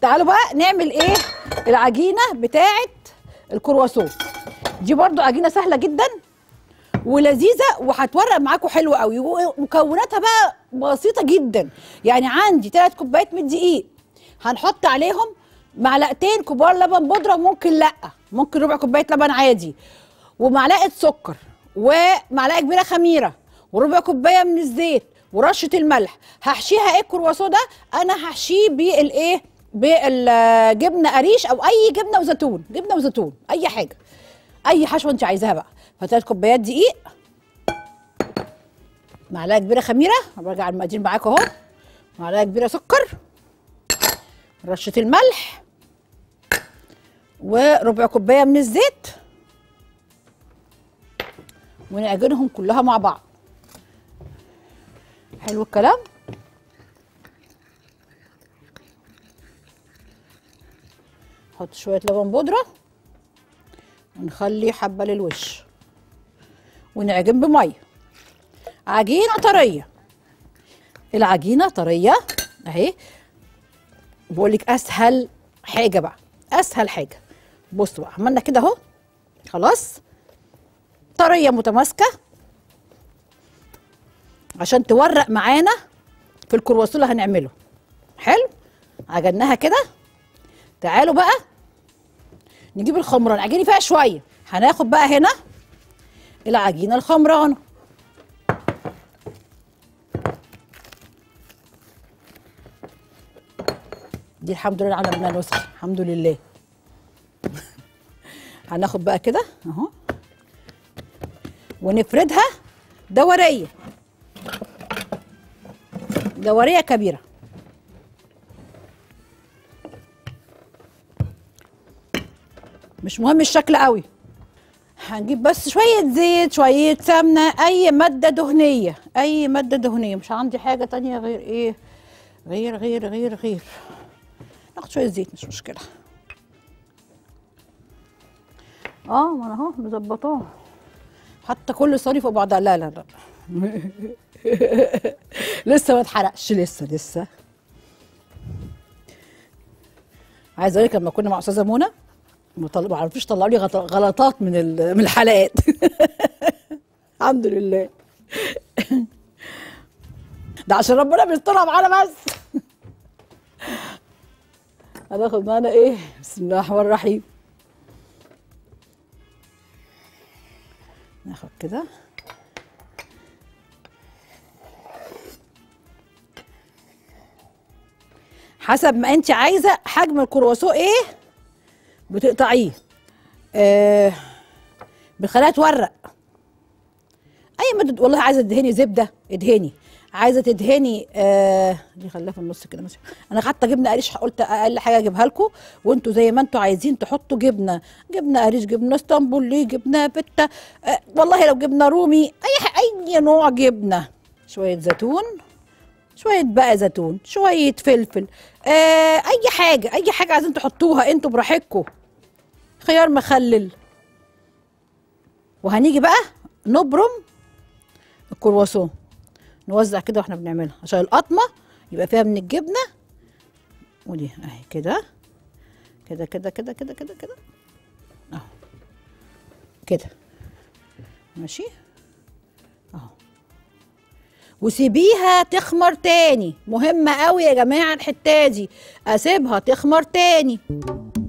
تعالوا بقى نعمل ايه العجينه بتاعه الكرواسون دي برضو عجينه سهله جدا ولذيذه وهتورق معاكم حلو قوي ومكوناتها بقى بسيطه جدا يعني عندي ثلاث كوبايات من دقيق هنحط عليهم معلقتين كبار لبن بودره ممكن لا ممكن ربع كوبايه لبن عادي ومعلقه سكر ومعلقه كبيره خميره وربع كوبايه من الزيت ورشه الملح هحشيها ايه الكرواسون ده انا هحشيه بالايه بالجبنه قريش او اي جبنه وزيتون جبنه وزيتون اي حاجه اي حشوه انت عايزاها بقى فثلاث كوبايات دقيق معلقه كبيره خميره برجع المقادير معاكم اهو معلقه كبيره سكر رشه الملح وربع كوبايه من الزيت ونعجنهم كلها مع بعض حلو الكلام نحط شويه لبن بودره ونخلي حبه للوش ونعجن بميه عجينه طريه العجينه طريه اهي بقول لك اسهل حاجه بقى اسهل حاجه بصوا بقى عملنا كده اهو خلاص طريه متماسكه عشان تورق معانا في الكرواسون اللي هنعمله حلو عجناها كده تعالوا بقى نجيب الخمران عجيني فيها شويه هناخد بقى هنا العجينه الخمرانه دي الحمد لله على منها نسخه الحمد لله هناخد بقى كده اهو ونفردها دوريه دوريه كبيره مش مهم الشكل قوي هنجيب بس شوية زيت شوية سمنة أي مادة دهنية أي مادة دهنية مش عندي حاجة تانية غير إيه غير غير غير غير ناخد شوية زيت مش مشكلة اه ما انا اهو مظبطاه حتى كل صيني فوق بعضها لا لا لا لسه ما اتحرقش لسه لسه عايزه اقول لك لما كنا مع استاذه منى ما طل- ما عرفوش طلعوا لي غط- غلطات من ال- من الحلقات الحمد لله ده عشان ربنا بيسترها معانا بس هناخد معانا ايه بسم الله الرحمن الرحيم ناخد كده حسب ما انت عايزه حجم الكرواسون ايه بتقطعيه آه بتخليها تورق اي مادة والله عايزه تدهني زبده ادهني عايزه تدهني آه دي خليها في النص كده مثلا انا حتى جبنه قريش قلت اقل حاجه اجيبها لكم وانتوا زي ما انتوا عايزين تحطوا جبنه جبنه قريش جبنه اسطنبولي جبنه بته آه والله لو جبنه رومي اي ح- اي نوع جبنه شويه زيتون شويه بقى زيتون شويه فلفل آه اي حاجه اي حاجه عايزين تحطوها انتوا براحتكم خيار مخلل وهنيجي بقى نبرم الكرواسون نوزع كده واحنا بنعملها عشان القطمه يبقى فيها من الجبنه ودي اهي كده كده كده كده كده كده كده اهو كده ماشي اهو وسيبيها تخمر تاني مهمة قوي يا جماعة الحتة دي اسيبها تخمر تاني